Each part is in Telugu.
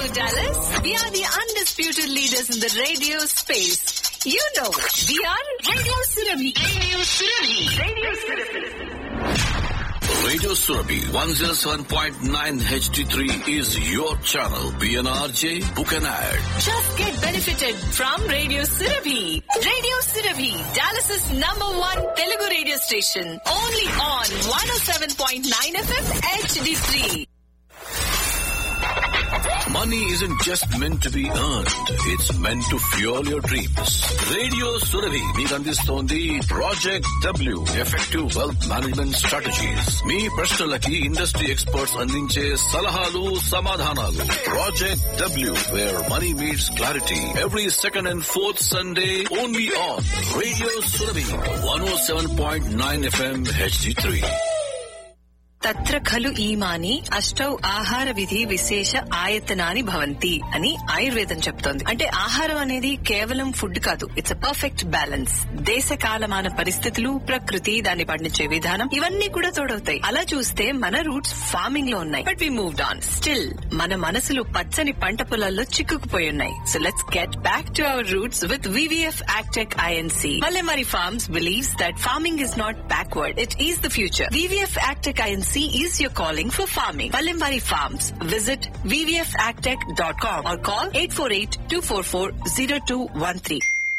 Dallas. We are the undisputed leaders in the radio space. You know, we are Radio Surabhi. Radio Surabhi. Radio Surabhi. Radio Surabhi 107.9 HD3 is your channel. PNRJ, book an ad. Just get benefited from Radio Surabhi. Radio Surabhi, Dallas's number one Telugu radio station. Only on 107.9 FM HD3. Money isn't just meant to be earned. It's meant to fuel your dreams. Radio Surabhi మీకు అందిస్తోంది project W effective wealth management strategies మీ ప్రశ్నలకి ఇండస్ట్రీ ఎక్స్పర్ట్స్ అందించే సలహాలు సమాధానాలు project W where money meets clarity every second and fourth Sunday only on radio Surabhi one O seven point nine FM HD three తత్ర ఖలు ఈమాని అష్టౌ ఆహార విధి విశేష ఆయతనాని భవంతి అని ఆయుర్వేదం చెప్తోంది అంటే ఆహారం అనేది కేవలం ఫుడ్ కాదు ఇట్స్ అ పర్ఫెక్ట్ బ్యాలెన్స్ దేశ కాలమాన పరిస్థితులు ప్రకృతి దాన్ని పండించే విధానం ఇవన్నీ కూడా తోడవుతాయి అలా చూస్తే మన రూట్స్ ఫార్మింగ్ లో ఉన్నాయి but we moved on still మన మనసులు పచ్చని పంట పొలాల్లో చిక్కుకుపోయి ఉన్నాయి so let's get back to our roots with VVF agtech INC Malemari Farms believes that farming is not backward. It is the future. VVF Agtech INC is your calling for farming. Malemari Farms. Visit vvfagtech.com or call 848-244-0213.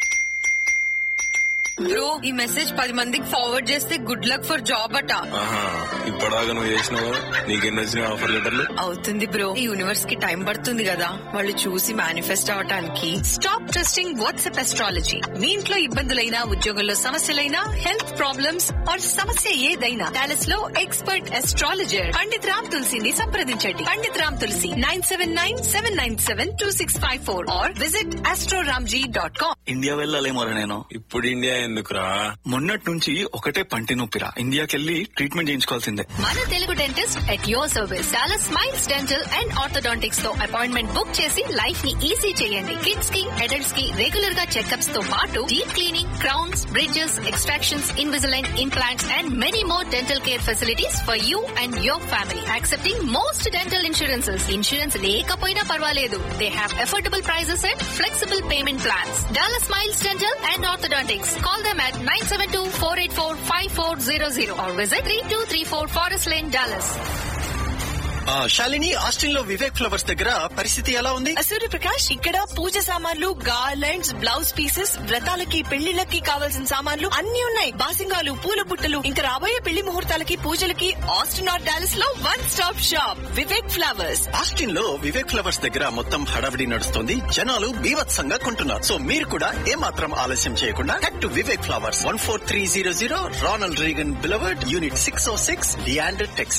Bro ఈ మెసేజ్ పది మందికి ఫార్వర్డ్ చేస్తే గుడ్ లక్ ఫర్ జాబ్ అట ఆహా ఇప్పటిదాకా నువ్వు చేసినావు నీకెన్ని వచ్చినాయి ఆఫర్ లెటర్లు అవుతుంది బ్రో ఈ యూనివర్స్ కి టైం పడుతుంది కదా వాళ్ళు చూసి మేనిఫెస్ట్ అవటానికి Stop trusting WhatsApp astrology. మీ ఇంట్లో ఇబ్బందులైనా ఉద్యోగంలో సమస్యలైనా హెల్త్ ప్రాబ్లమ్స్ ఆర్ సమస్య ఏదైనా డాలస్ లో ఎక్స్పర్ట్ అస్ట్రాలజర్ పండిత్ రామ్ తులసిని సంప్రదించండి Pandit Ram Tulasi nine seven nine seven nine seven two six five four or visit astroramji dot com India వెళ్ళాలేమోరా నేను ఇప్పుడు ఇండియా ఎందుకురా మొన్నటి నుంచి ఒకటే పంటి నొప్పిరా ఇండియాకెళ్ళి ట్రీట్మెంట్ చేయించుకోవాల్సిందే మన Telugu dentist at your service చాలా స్మైల్స్ డెంటల్ అండ్ ఆర్థోడాంటిక్స్ తో అపాయింట్మెంట్ బుక్ చేసి లైఫ్ ని ఈజీ చేయండి కిడ్స్ కి అడల్ట్స్ కి రెగ్యులర్ గా చెకప్స్ తో పాటు deep cleaning crowns bridges extractions Invisalign implants and many more dental care facilities for you and your family accepting most dental insurances insurance లేకపోయినా పర్వాలేదు they have affordable prices and flexible payment plans dollar smiles dental and orthodontics call them at 972-484-5400 or visit 3234 Forest Lane, Dallas. ఆ, శాలిని ఆస్టిన్ లో వివేక్ ఫ్లవర్స్ దగ్గర పరిస్థితి ఎలా ఉంది సూర్యప్రకాష్ ఇక్కడ పూజ సామాన్లు గార్లెండ్స్ బ్లౌజ్ పీసెస్ వ్రతాలకి పెళ్లిళ్ళకి కావాల్సిన సామాన్లు అన్ని ఉన్నాయి బాసింగాలు పూల బుట్టలు ఇంకా రాబోయే పెళ్లి ముహూర్తాలకి పూజలకి ఆస్టిన్ ఆర్ డాలస్ లో one stop shop Vivek flowers Austin లో వివేక్ ఫ్లవర్స్ దగ్గర మొత్తం హడావిడి నడుస్తుంది జనాలు బీభత్సంగా కొంటున్నారు సో మీరు కూడా ఏమాత్రం ఆలస్యం చేయకుండా head to Vivek flowers one four three zero zero Ronald Reagan boulevard unit six O six Leander Tex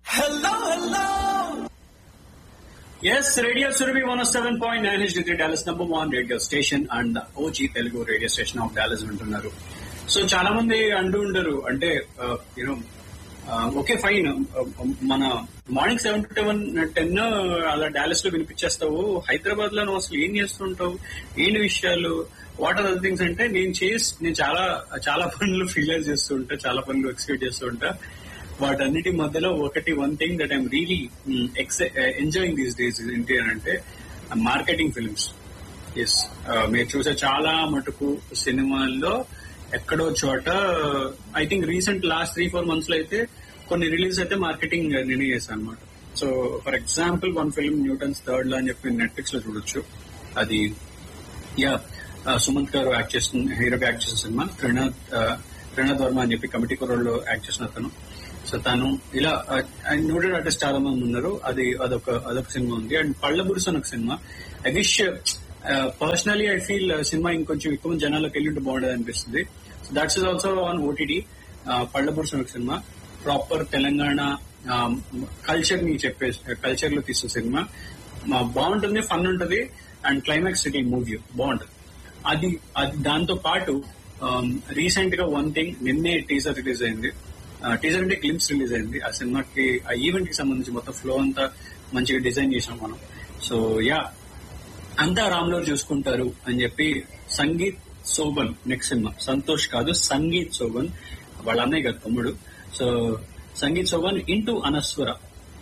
Yes, Radio Surabhi 107.9 HD3 Dallas number one radio station and the OG Telugu radio station of Dallas వింటున్నారు సో చాలా మంది అంటూ ఉండరు అంటే యూనో ఓకే ఫైన్ మన మార్నింగ్ సెవెన్ టు టెవెన్ టెన్ అలా డాలస్ లో వినిపించేస్తావు హైదరాబాద్ లో నువ్వు అసలు ఏం చేస్తుంటావు ఏంటి విషయాలు వాట్ ఆర్ అదర్ థింగ్స్ అంటే నేను చేసి నేను చాలా చాలా పనులు ఫీలర్ చేస్తూ ఉంటా చాలా పనులు ఎక్స్క్యూట్ చేస్తూ ఉంటా వాటన్నిటి మధ్యలో ఒకటి one thing that I'm really enjoying these days ఏంటి అని అంటే మార్కెటింగ్ ఫిల్మ్స్ ఎస్ మీరు చూసే చాలా మటుకు సినిమాల్లో ఎక్కడో చోట I think recent last three four months లో అయితే కొన్ని రిలీజ్ అయితే మార్కెటింగ్ నేనే చేశాను అనమాట so for example one film Newton's third law అని చెప్పి నెట్ఫ్లిక్స్ లో చూడొచ్చు అది యా సుమంత్ గారు యాక్ట్ చేస్తున్న హీరోగా యాక్ట్ చేసిన సినిమా త్రినాథ్ త్రినాథ్ వర్మ అని చెప్పి కమిటీ కుర్రోళ్ళు యాక్ట్ చేసిన అతను సో తను ఇలా నోటెడ్ ఆర్టిస్ట్ చాలా మంది ఉన్నారు అది అదొక అదొక సినిమా ఉంది అండ్ పళ్ళ బురుసు అని ఒక సినిమా I wish personally I feel cinema ఇంకొంచెం ఎక్కువ మంది జనాలకు వెళ్ళి బాగుండదు అనిపిస్తుంది so that's is also on OTT పళ్ళ బురుసు అని ఒక సినిమా ప్రాపర్ తెలంగాణ కల్చర్ ని చెప్పే కల్చర్ లో తీసిన సినిమా బాగుంటుంది ఫన్ ఉంటుంది అండ్ క్లైమాక్స్ సిటీ మూవీ బాగుంటుంది అది అది దాంతో పాటు రీసెంట్ గా వన్ థింగ్ నిన్నే టీజర్ రిలీజ్ అయింది టీజర్ అంటే గ్లిమ్స్ రిలీజ్ అయింది ఆ సినిమాకి ఆ ఈవెంట్ కి సంబంధించి మొత్తం ఫ్లో అంతా మంచిగా డిజైన్ చేసాం మనం సో యా అంతా రామ్లో చూసుకుంటారు అని చెప్పి సంగీత్ సోబన్ నెక్స్ట్ సినిమా సంతోష్ కాదు సంగీత్ సోబన్ వాళ్ళ అన్నయ్య గారు తమ్ముడు సో సంగీత్ సోబన్ ఇంటూ అనస్వర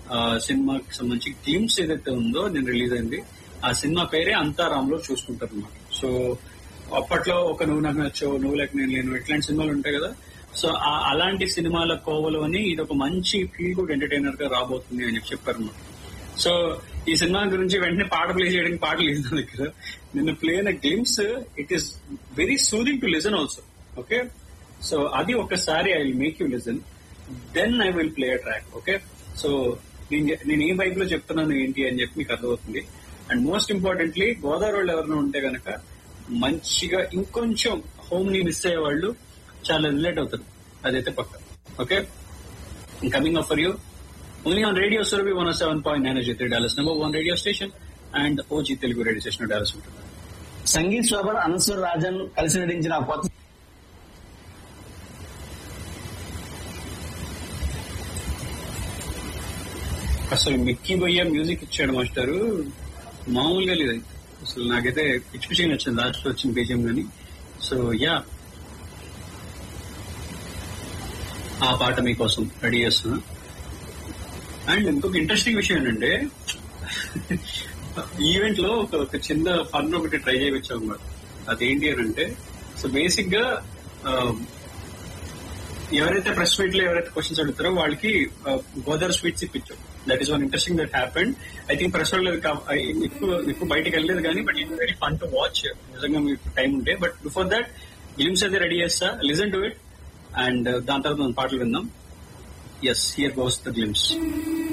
ఆ, సినిమాకి సంబంధించి గ్లిమ్స్ ఏదైతే ఉందో నేను రిలీజ్ అయింది ఆ సినిమా పేరే అంతారాంలో చూసుకుంటారు అన్నమాట సో అప్పట్లో ఒక నువ్వు నాకు నచ్చో నువ్వు లేక నేను లేను ఇట్లాంటి సినిమాలు ఉంటాయి కదా సో ఆ- అలాంటి సినిమాల కోవలో అని ఇది ఒక మంచి ఫీల్ గుడ్ ఎంటర్టైనర్ గా రాబోతుంది అని చెప్పి చెప్పారు అన్నమాట సో ఈ సినిమా గురించి వెంటనే పాట ప్లే చేయడానికి పాట లేదు నా దగ్గర నిన్న ప్లే అయిన glimpse it is very soothing to listen also okay so అది ఒకసారి I will make you listen then I will play a track okay so నేను నేను ఏ బైక్ లో చెప్తున్నాను ఏంటి అని చెప్పి మీకు అర్థమవుతుంది అండ్ మోస్ట్ ఇంపార్టెంట్లీ గోదావరి వాళ్ళు ఎవరైనా ఉంటే గనక మంచిగా ఇంకొంచెం హోమ్ ని మిస్ అయ్యే వాళ్ళు చాలా రిలేట్ అవుతారు అదైతే పక్క okay coming up for you only on radio Surabhi one seven point nine three Dallas's number one radio station and OG Telugu radio station Dallas ఉంటుంది సంగీత్ శోభన్ అనసూర్ రాజన్ కలిసి నటించిన కొత్త అసలు మిక్కీ భయ్య మ్యూజిక్ ఇచ్చాడు మాస్టారు మామూలుగా లేదు అసలు నాకైతే పిచ్చి పిచ్చిగా నచ్చింది లాస్ట్ లో వచ్చిన బీజియం కానీ సో యా ఆ పాట మీకోసం రెడీ చేస్తున్నా అండ్ ఇంకొక ఇంట్రెస్టింగ్ విషయం ఏంటంటే ఈవెంట్ లో ఒక ఒక చిన్న ఫన్ ఒకటి ట్రై చేయవచ్చు అనమాట అదేంటి అని అంటే సో బేసిక్ గా ఆ, ఎవరైతే ప్రెస్ మీట్ లో ఎవరైతే క్వశ్చన్స్ అడుగుతారో వాళ్ళకి ఆ, గోదావరి స్వీట్స్ ఇప్పించాం that is one interesting that happened I think press వాళ్ళు కా- ఎక్కువ ఎక్కువ బయటకు వెళ్ళలేదు కానీ but it very fun to watch నిజంగా మీకు టైం ఉంటే బట్ బిఫోర్ దట్ గ్లిమ్స్ అయితే రెడీ చేస్తా లిజన్ టు ఇట్ అండ్ దాని తర్వాత మనం పాటలు విందాం yes here goes the glimpse